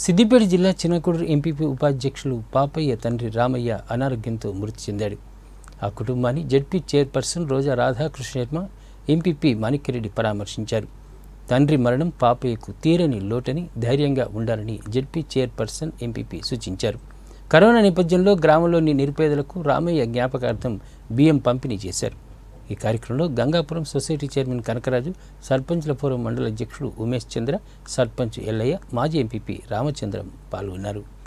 సిద్దిపేట జిల్లా చిన్నకూడూరు ఎంపీపీ ఉపాధ్యక్షులు పాపయ్య తండ్రి రామయ్య అనారోగ్యంతో మృతి చెందాడు ఆ కుటుంబాన్ని ZP chairperson Roja Radhakrishna Sharma MPP Manikyareddy పరామర్శించారు తండ్రి మరణం పాపయ్యకు తీరని లోటని ధైర్యంగా ఉండాలని జడ్పీ చైర్పర్సన్ ఎంపీపీ సూచించారు కరోనా నేపథ్యంలో గ్రామంలోని నిరుపేదలకు రామయ్య జ్ఞాపకార్థం బియ్యం పంపిణీ చేశారు ఈ కార్యక్రమంలో గంగాపురం సొసైటీ చైర్మన్ కనకరాజు సర్పంచ్ల ఫోరం మండల అధ్యక్షుడు ఉమేష్ చంద్ర సర్పంచ్ ఎల్లయ్య మాజీ ఎంపీపీ రామచంద్రం పాల్గొన్నారు